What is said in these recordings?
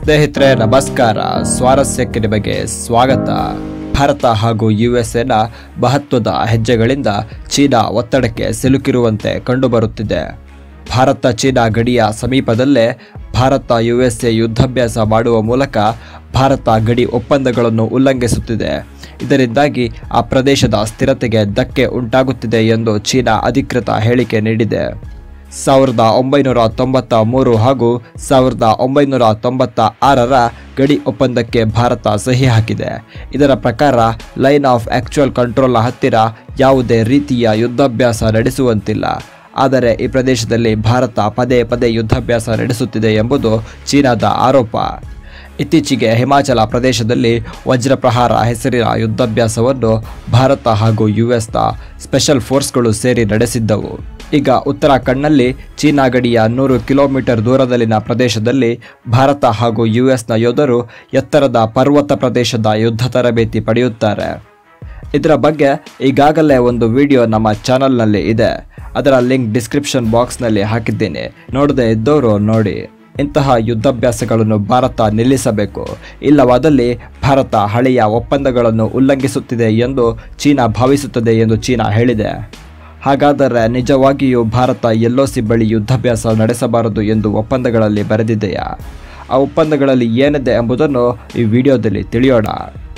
ಸ್ನೇಹಿತರೆ ನಮಸ್ಕಾರ ಸ್ವಾರಸ್ಯಕ್ಕೆ ನಿಮಗೆ ಸ್ವಾಗತ ಭಾರತ ಹಾಗೂ ಯುಎಸ್ಎನ ಮಹತ್ವದ ಹೆಜ್ಜೆಗಳಿಂದ ಚೀನಾ ಒತ್ತಡಕ್ಕೆ ಸಿಲುಕಿರುವಂತೆ ಕಂಡುಬರುತ್ತಿದೆ ಭಾರತ ಚೀನಾ ಗಡಿಯ ಸಮೀಪದಲ್ಲೇ ಭಾರತ ಯುಎಸ್ಎ ಯುದ್ಧಾಭ್ಯಾಸ ಮಾಡುವ ಮೂಲಕ ಭಾರತ ಗಡಿ ಒಪ್ಪಂದಗಳನ್ನು ಉಲ್ಲಂಘಿಸುತ್ತಿದೆ ಇದರಿಂದಾಗಿ ಆ ಪ್ರದೇಶದ ಸ್ಥಿರತೆಗೆ ಧಕ್ಕೆ ಉಂಟಾಗುತ್ತಿದೆ ಎಂದು ಚೀನಾ ಅಧಿಕೃತ ಹೇಳಿಕೆ ನೀಡಿದೆ ಸಾವಿರದ ಒಂಬೈನೂರ ತೊಂಬತ್ತ ಮೂರು ಹಾಗೂ ಸಾವಿರದ ಒಂಬೈನೂರ ತೊಂಬತ್ತ ಆರರ ಗಡಿ ಒಪ್ಪಂದಕ್ಕೆ ಭಾರತ ಸಹಿ ಹಾಕಿದೆ ಇದರ ಪ್ರಕಾರ ಲೈನ್ ಆಫ್ ಆಕ್ಚುಯಲ್ ಕಂಟ್ರೋಲ್ನ ಹತ್ತಿರ ಯಾವುದೇ ರೀತಿಯ ಯುದ್ಧಾಭ್ಯಾಸ ನಡೆಸುವಂತಿಲ್ಲ ಆದರೆ ಈ ಪ್ರದೇಶದಲ್ಲಿ ಭಾರತ ಪದೇ ಪದೇ ಯುದ್ಧಾಭ್ಯಾಸ ನಡೆಸುತ್ತಿದೆ ಎಂಬುದು ಚೀನಾದ ಆರೋಪ ಇತ್ತೀಚೆಗೆ ಹಿಮಾಚಲ ಪ್ರದೇಶದಲ್ಲಿ ವಜ್ರಪ್ರಹಾರ ಹೆಸರಿನ ಯುದ್ಧಾಭ್ಯಾಸವನ್ನು ಭಾರತ ಹಾಗೂ ಯುಎಸ್ನ ಸ್ಪೆಷಲ್ ಫೋರ್ಸ್ಗಳು ಸೇರಿ ನಡೆಸಿದ್ದವು ಈಗ ಉತ್ತರಾಖಂಡ್ನಲ್ಲಿ ಚೀನಾ ಗಡಿಯ ನೂರು ಕಿಲೋಮೀಟರ್ ದೂರದಲ್ಲಿನ ಪ್ರದೇಶದಲ್ಲಿ ಭಾರತ ಹಾಗೂ ಯುಎಸ್ನ ಯೋಧರು ಎತ್ತರದ ಪರ್ವತ ಪ್ರದೇಶದ ಯುದ್ಧ ತರಬೇತಿ ಪಡೆಯುತ್ತಾರೆ ಇದರ ಬಗ್ಗೆ ಈಗಾಗಲೇ ಒಂದು ವಿಡಿಯೋ ನಮ್ಮ ಚಾನಲ್ನಲ್ಲಿ ಇದೆ ಅದರ ಲಿಂಕ್ ಡಿಸ್ಕ್ರಿಪ್ಷನ್ ಬಾಕ್ಸ್ನಲ್ಲಿ ಹಾಕಿದ್ದೇನೆ ನೋಡದೇ ಇದ್ದವರು ನೋಡಿ ಇಂತಹ ಯುದ್ಧಾಭ್ಯಾಸಗಳನ್ನು ಭಾರತ ನಿಲ್ಲಿಸಬೇಕು ಇಲ್ಲವಾದಲ್ಲಿ ಭಾರತ ಹಳೆಯ ಒಪ್ಪಂದಗಳನ್ನು ಉಲ್ಲಂಘಿಸುತ್ತಿದೆ ಎಂದು ಚೀನಾ ಭಾವಿಸುತ್ತದೆ ಎಂದು ಚೀನಾ ಹೇಳಿದೆ ಹಾಗಾದರೆ ನಿಜವಾಗಿಯೂ ಭಾರತ ಸಿ ಬಳಿ ಯುದ್ಧಾಭ್ಯಾಸ ನಡೆಸಬಾರದು ಎಂದು ಒಪ್ಪಂದಗಳಲ್ಲಿ ಬರೆದಿದೆಯಾ ಆ ಒಪ್ಪಂದಗಳಲ್ಲಿ ಏನಿದೆ ಎಂಬುದನ್ನು ಈ ವಿಡಿಯೋದಲ್ಲಿ ತಿಳಿಯೋಣ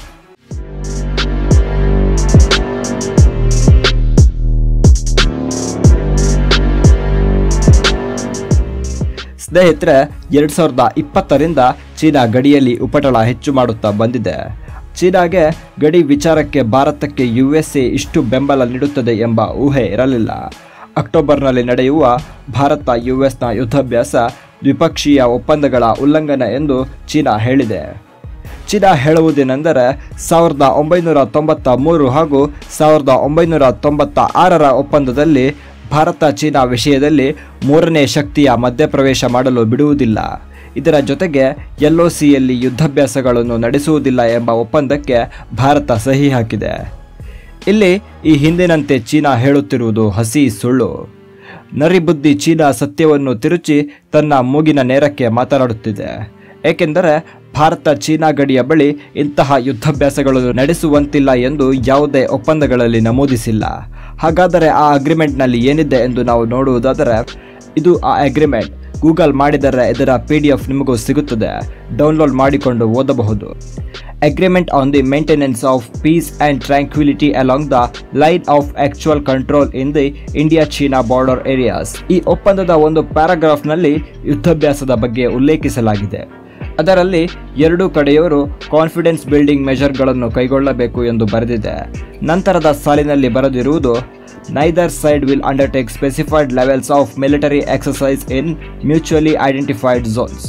ಸ್ನೇಹಿತರೆ ಎರಡು ಸಾವಿರದ ಇಪ್ಪತ್ತರಿಂದ ಚೀನಾ ಗಡಿಯಲ್ಲಿ ಉಪಟಳ ಹೆಚ್ಚು ಮಾಡುತ್ತಾ ಬಂದಿದೆ ಚೀನಾಗೆ ಗಡಿ ವಿಚಾರಕ್ಕೆ ಭಾರತಕ್ಕೆ ಯು ಎಸ್ ಎ ಇಷ್ಟು ಬೆಂಬಲ ನೀಡುತ್ತದೆ ಎಂಬ ಊಹೆ ಇರಲಿಲ್ಲ ಅಕ್ಟೋಬರ್ನಲ್ಲಿ ನಡೆಯುವ ಭಾರತ ಯು ಎಸ್ನ ಯುದ್ಧಾಭ್ಯಾಸ ದ್ವಿಪಕ್ಷೀಯ ಒಪ್ಪಂದಗಳ ಉಲ್ಲಂಘನೆ ಎಂದು ಚೀನಾ ಹೇಳಿದೆ ಚೀನಾ ಹೇಳುವುದೇನೆಂದರೆ ಸಾವಿರದ ಒಂಬೈನೂರ ತೊಂಬತ್ತ ಮೂರು ಹಾಗೂ ಸಾವಿರದ ಒಂಬೈನೂರ ತೊಂಬತ್ತ ಆರರ ಒಪ್ಪಂದದಲ್ಲಿ ಭಾರತ ಚೀನಾ ವಿಷಯದಲ್ಲಿ ಮೂರನೇ ಶಕ್ತಿಯ ಮಧ್ಯಪ್ರವೇಶ ಮಾಡಲು ಬಿಡುವುದಿಲ್ಲ ಇದರ ಜೊತೆಗೆ ಎಲ್ ಸಿಯಲ್ಲಿ ಯುದ್ಧಾಭ್ಯಾಸಗಳನ್ನು ನಡೆಸುವುದಿಲ್ಲ ಎಂಬ ಒಪ್ಪಂದಕ್ಕೆ ಭಾರತ ಸಹಿ ಹಾಕಿದೆ ಇಲ್ಲಿ ಈ ಹಿಂದಿನಂತೆ ಚೀನಾ ಹೇಳುತ್ತಿರುವುದು ಹಸಿ ಸುಳ್ಳು ನರಿಬುದ್ಧಿ ಚೀನಾ ಸತ್ಯವನ್ನು ತಿರುಚಿ ತನ್ನ ಮೂಗಿನ ನೇರಕ್ಕೆ ಮಾತನಾಡುತ್ತಿದೆ ಏಕೆಂದರೆ ಭಾರತ ಚೀನಾ ಗಡಿಯ ಬಳಿ ಇಂತಹ ಯುದ್ಧಾಭ್ಯಾಸಗಳನ್ನು ನಡೆಸುವಂತಿಲ್ಲ ಎಂದು ಯಾವುದೇ ಒಪ್ಪಂದಗಳಲ್ಲಿ ನಮೂದಿಸಿಲ್ಲ ಹಾಗಾದರೆ ಆ ಅಗ್ರಿಮೆಂಟ್ನಲ್ಲಿ ಏನಿದೆ ಎಂದು ನಾವು ನೋಡುವುದಾದರೆ ಇದು ಆ ಅಗ್ರಿಮೆಂಟ್ ಗೂಗಲ್ ಮಾಡಿದರೆ ಇದರ ಪಿ ಡಿ ಎಫ್ ನಿಮಗೂ ಸಿಗುತ್ತದೆ ಡೌನ್ಲೋಡ್ ಮಾಡಿಕೊಂಡು ಓದಬಹುದು agreement on the maintenance of peace and tranquillity along the line of actual control in the India China border areas ಈ ಒಪ್ಪಂದದ ಒಂದು ಪ್ಯಾರಾಗ್ರಾಫ್ನಲ್ಲಿ ಯುದ್ಧಾಭ್ಯಾಸದ ಬಗ್ಗೆ ಉಲ್ಲೇಖಿಸಲಾಗಿದೆ ಅದರಲ್ಲಿ ಎರಡೂ ಕಡೆಯವರು ಕಾನ್ಫಿಡೆನ್ಸ್ ಬಿಲ್ಡಿಂಗ್ ಮೆಷರ್ಗಳನ್ನು ಕೈಗೊಳ್ಳಬೇಕು ಎಂದು ಬರೆದಿದೆ ನಂತರದ ಸಾಲಿನಲ್ಲಿ ಬರೆದಿರುವುದು neither side will undertake specified levels of military exercise in mutually identified zones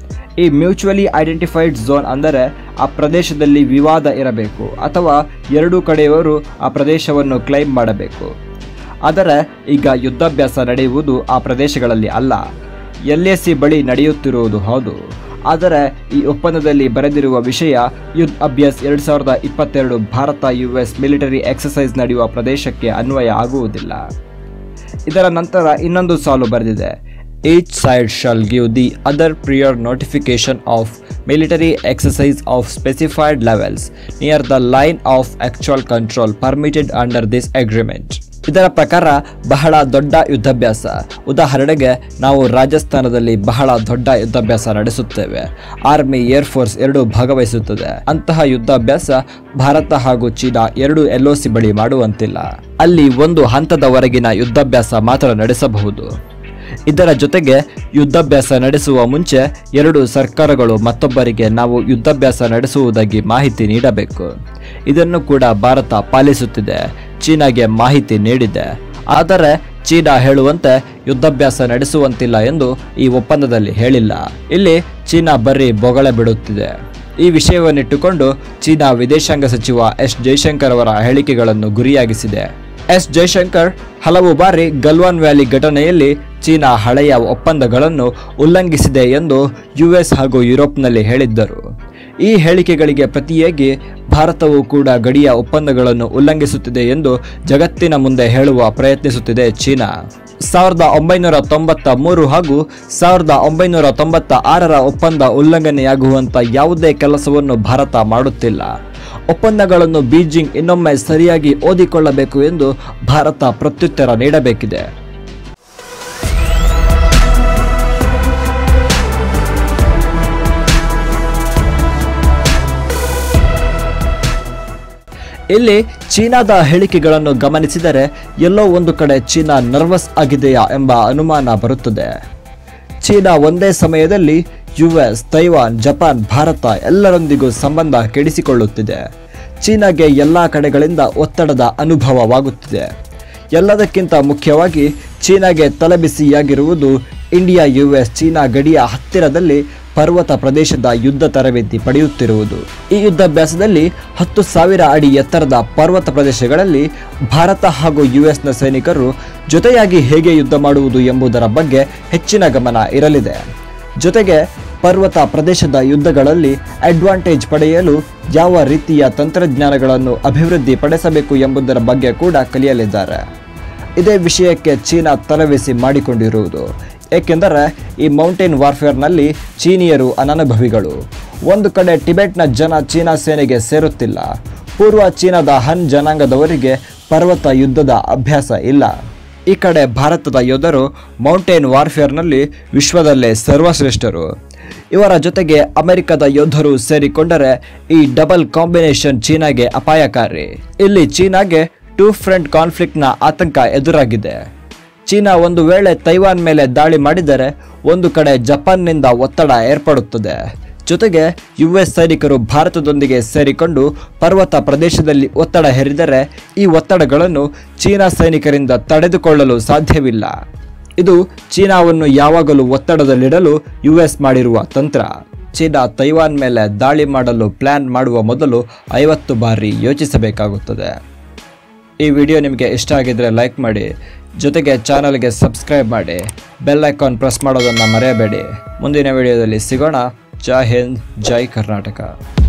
ಈ ಮ್ಯೂಚುವಲಿ ಐಡೆಂಟಿಫೈಡ್ ಝೋನ್ ಅಂದರೆ ಆ ಪ್ರದೇಶದಲ್ಲಿ ವಿವಾದ ಇರಬೇಕು ಅಥವಾ ಎರಡೂ ಕಡೆಯವರು ಆ ಪ್ರದೇಶವನ್ನು ಕ್ಲೈಮ್ ಮಾಡಬೇಕು ಆದರೆ ಈಗ ಯುದ್ಧಾಭ್ಯಾಸ ನಡೆಯುವುದು ಆ ಪ್ರದೇಶಗಳಲ್ಲಿ ಅಲ್ಲ ಎಲ್ ಎ ಸಿ ಬಳಿ ನಡೆಯುತ್ತಿರುವುದು ಹೌದು ಆದರೆ ಈ ಒಪ್ಪಂದದಲ್ಲಿ ಬರೆದಿರುವ ವಿಷಯ ಯುದ್ಧ ಅಭ್ಯಾಸ್ ಎರಡು ಸಾವಿರದ ಇಪ್ಪತ್ತೆರಡು ಭಾರತ ಯು ಎಸ್ ಮಿಲಿಟರಿ ಎಕ್ಸಸೈಸ್ ನಡೆಯುವ ಪ್ರದೇಶಕ್ಕೆ ಅನ್ವಯ ಆಗುವುದಿಲ್ಲ ಇದರ ನಂತರ ಇನ್ನೊಂದು ಸಾಲು ಬರೆದಿದೆ each side shall give the other prior notification of military exercise of specified levels near the line of actual control permitted under this agreement ಇದರ ಪ್ರಕಾರ ಬಹಳ ದೊಡ್ಡ ಯುದ್ಧಾಭ್ಯಾಸ ಉದಾಹರಣೆಗೆ ನಾವು ರಾಜಸ್ಥಾನದಲ್ಲಿ ಬಹಳ ದೊಡ್ಡ ಯುದ್ಧಾಭ್ಯಾಸ ನಡೆಸುತ್ತೇವೆ ಆರ್ಮಿ ಏರ್ ಫೋರ್ಸ್ ಎರಡೂ ಭಾಗವಹಿಸುತ್ತದೆ ಅಂತಹ ಯುದ್ಧಾಭ್ಯಾಸ ಭಾರತ ಹಾಗೂ ಚೀನಾ ಎರಡು ಎಲ್ಒಸಿ ಬಳಿ ಮಾಡುವಂತಿಲ್ಲ ಅಲ್ಲಿ ಒಂದು ಹಂತದವರೆಗಿನ ಯುದ್ಧಾಭ್ಯಾಸ ಮಾತ್ರ ನಡೆಸಬಹುದು ಇದರ ಜೊತೆಗೆ ಯುದ್ಧಾಭ್ಯಾಸ ನಡೆಸುವ ಮುಂಚೆ ಎರಡು ಸರ್ಕಾರಗಳು ಮತ್ತೊಬ್ಬರಿಗೆ ನಾವು ಯುದ್ಧಾಭ್ಯಾಸ ನಡೆಸುವುದಾಗಿ ಮಾಹಿತಿ ನೀಡಬೇಕು ಇದನ್ನು ಕೂಡ ಭಾರತ ಪಾಲಿಸುತ್ತಿದೆ ಚೀನಾಗೆ ಮಾಹಿತಿ ನೀಡಿದೆ ಆದರೆ ಚೀನಾ ಹೇಳುವಂತೆ ಯುದ್ಧಾಭ್ಯಾಸ ನಡೆಸುವಂತಿಲ್ಲ ಎಂದು ಈ ಒಪ್ಪಂದದಲ್ಲಿ ಹೇಳಿಲ್ಲ ಇಲ್ಲಿ ಚೀನಾ ಬರೀ ಬೊಗಳೆ ಬಿಡುತ್ತಿದೆ ಈ ವಿಷಯವನ್ನಿಟ್ಟುಕೊಂಡು ಚೀನಾ ವಿದೇಶಾಂಗ ಸಚಿವ ಎಸ್ ಜೈಶಂಕರ್ ಅವರ ಹೇಳಿಕೆಗಳನ್ನು ಗುರಿಯಾಗಿಸಿದೆ ಎಸ್ ಜೈಶಂಕರ್ ಹಲವು ಬಾರಿ ಗಲ್ವಾನ್ ವ್ಯಾಲಿ ಘಟನೆಯಲ್ಲಿ ಚೀನಾ ಹಳೆಯ ಒಪ್ಪಂದಗಳನ್ನು ಉಲ್ಲಂಘಿಸಿದೆ ಎಂದು ಯುಎಸ್ ಹಾಗೂ ಯುರೋಪ್ನಲ್ಲಿ ಹೇಳಿದ್ದರು ಈ ಹೇಳಿಕೆಗಳಿಗೆ ಪ್ರತಿಯಾಗಿ ಭಾರತವು ಕೂಡ ಗಡಿಯ ಒಪ್ಪಂದಗಳನ್ನು ಉಲ್ಲಂಘಿಸುತ್ತಿದೆ ಎಂದು ಜಗತ್ತಿನ ಮುಂದೆ ಹೇಳುವ ಪ್ರಯತ್ನಿಸುತ್ತಿದೆ ಚೀನಾ ಸಾವಿರದ ಒಂಬೈನೂರ ತೊಂಬತ್ತ ಮೂರು ಹಾಗೂ ಸಾವಿರದ ಒಂಬೈನೂರ ತೊಂಬತ್ತ ಆರರ ಒಪ್ಪಂದ ಉಲ್ಲಂಘನೆಯಾಗುವಂಥ ಯಾವುದೇ ಕೆಲಸವನ್ನು ಭಾರತ ಮಾಡುತ್ತಿಲ್ಲ ಒಪ್ಪಂದಗಳನ್ನು ಬೀಜಿಂಗ್ ಇನ್ನೊಮ್ಮೆ ಸರಿಯಾಗಿ ಓದಿಕೊಳ್ಳಬೇಕು ಎಂದು ಭಾರತ ಪ್ರತ್ಯುತ್ತರ ನೀಡಬೇಕಿದೆ ಇಲ್ಲಿ ಚೀನಾದ ಹೇಳಿಕೆಗಳನ್ನು ಗಮನಿಸಿದರೆ ಎಲ್ಲೋ ಒಂದು ಕಡೆ ಚೀನಾ ನರ್ವಸ್ ಆಗಿದೆಯಾ ಎಂಬ ಅನುಮಾನ ಬರುತ್ತದೆ ಚೀನಾ ಒಂದೇ ಸಮಯದಲ್ಲಿ ಯುಎಸ್ ತೈವಾನ್ ಜಪಾನ್ ಭಾರತ ಎಲ್ಲರೊಂದಿಗೂ ಸಂಬಂಧ ಕೆಡಿಸಿಕೊಳ್ಳುತ್ತಿದೆ ಚೀನಾಗೆ ಎಲ್ಲ ಕಡೆಗಳಿಂದ ಒತ್ತಡದ ಅನುಭವವಾಗುತ್ತಿದೆ ಎಲ್ಲದಕ್ಕಿಂತ ಮುಖ್ಯವಾಗಿ ಚೀನಾಗೆ ತಲೆಬಿಸಿಯಾಗಿರುವುದು ಇಂಡಿಯಾ ಯುಎಸ್ ಚೀನಾ ಗಡಿಯ ಹತ್ತಿರದಲ್ಲಿ ಪರ್ವತ ಪ್ರದೇಶದ ಯುದ್ಧ ತರಬೇತಿ ಪಡೆಯುತ್ತಿರುವುದು ಈ ಯುದ್ಧಾಭ್ಯಾಸದಲ್ಲಿ ಹತ್ತು ಸಾವಿರ ಅಡಿ ಎತ್ತರದ ಪರ್ವತ ಪ್ರದೇಶಗಳಲ್ಲಿ ಭಾರತ ಹಾಗೂ ಯುಎಸ್ನ ಸೈನಿಕರು ಜೊತೆಯಾಗಿ ಹೇಗೆ ಯುದ್ಧ ಮಾಡುವುದು ಎಂಬುದರ ಬಗ್ಗೆ ಹೆಚ್ಚಿನ ಗಮನ ಇರಲಿದೆ ಜೊತೆಗೆ ಪರ್ವತ ಪ್ರದೇಶದ ಯುದ್ಧಗಳಲ್ಲಿ ಅಡ್ವಾಂಟೇಜ್ ಪಡೆಯಲು ಯಾವ ರೀತಿಯ ತಂತ್ರಜ್ಞಾನಗಳನ್ನು ಅಭಿವೃದ್ಧಿ ಪಡಿಸಬೇಕು ಎಂಬುದರ ಬಗ್ಗೆ ಕೂಡ ಕಲಿಯಲಿದ್ದಾರೆ ಇದೇ ವಿಷಯಕ್ಕೆ ಚೀನಾ ತಲೆಬಿಸಿ ಮಾಡಿಕೊಂಡಿರುವುದು ಏಕೆಂದರೆ ಈ ಮೌಂಟೇನ್ ವಾರ್ಫೇರ್ನಲ್ಲಿ ಚೀನಿಯರು ಅನನುಭವಿಗಳು ಒಂದು ಕಡೆ ಟಿಬೆಟ್ನ ಜನ ಚೀನಾ ಸೇನೆಗೆ ಸೇರುತ್ತಿಲ್ಲ ಪೂರ್ವ ಚೀನಾದ ಹನ್ ಜನಾಂಗದವರಿಗೆ ಪರ್ವತ ಯುದ್ಧದ ಅಭ್ಯಾಸ ಇಲ್ಲ ಈ ಕಡೆ ಭಾರತದ ಯೋಧರು ಮೌಂಟೇನ್ ವಾರ್ಫೇರ್ನಲ್ಲಿ ವಿಶ್ವದಲ್ಲೇ ಸರ್ವಶ್ರೇಷ್ಠರು ಇವರ ಜೊತೆಗೆ ಅಮೆರಿಕದ ಯೋಧರು ಸೇರಿಕೊಂಡರೆ ಈ ಡಬಲ್ ಕಾಂಬಿನೇಷನ್ ಚೀನಾಗೆ ಅಪಾಯಕಾರಿ ಇಲ್ಲಿ ಚೀನಾಗೆ ಟೂ ಫ್ರಂಟ್ ಕಾನ್ಫ್ಲಿಕ್ಟ್ನ ಆತಂಕ ಎದುರಾಗಿದೆ ಚೀನಾ ಒಂದು ವೇಳೆ ತೈವಾನ್ ಮೇಲೆ ದಾಳಿ ಮಾಡಿದರೆ ಒಂದು ಕಡೆ ಜಪಾನ್ನಿಂದ ಒತ್ತಡ ಏರ್ಪಡುತ್ತದೆ ಜೊತೆಗೆ ಯುಎಸ್ ಸೈನಿಕರು ಭಾರತದೊಂದಿಗೆ ಸೇರಿಕೊಂಡು ಪರ್ವತ ಪ್ರದೇಶದಲ್ಲಿ ಒತ್ತಡ ಹೇರಿದರೆ ಈ ಒತ್ತಡಗಳನ್ನು ಚೀನಾ ಸೈನಿಕರಿಂದ ತಡೆದುಕೊಳ್ಳಲು ಸಾಧ್ಯವಿಲ್ಲ ಇದು ಚೀನಾವನ್ನು ಯಾವಾಗಲೂ ಒತ್ತಡದಲ್ಲಿಡಲು ಯುಎಸ್ ಮಾಡಿರುವ ತಂತ್ರ ಚೀನಾ ತೈವಾನ್ ಮೇಲೆ ದಾಳಿ ಮಾಡಲು ಪ್ಲಾನ್ ಮಾಡುವ ಮೊದಲು ಐವತ್ತು ಬಾರಿ ಯೋಚಿಸಬೇಕಾಗುತ್ತದೆ ಈ ವಿಡಿಯೋ ನಿಮಗೆ ಇಷ್ಟ ಆಗಿದ್ರೆ ಲೈಕ್ ಮಾಡಿ ಜೊತೆಗೆ ಚಾನಲ್ಗೆ ಸಬ್ಸ್ಕ್ರೈಬ್ ಮಾಡಿ ಬೆಲ್ ಐಕಾನ್ ಪ್ರೆಸ್ ಮಾಡೋದನ್ನು ಮರೆಯಬೇಡಿ ಮುಂದಿನ ವಿಡಿಯೋದಲ್ಲಿ ಸಿಗೋಣ ಜೈ ಹಿಂದ್ ಜೈ ಕರ್ನಾಟಕ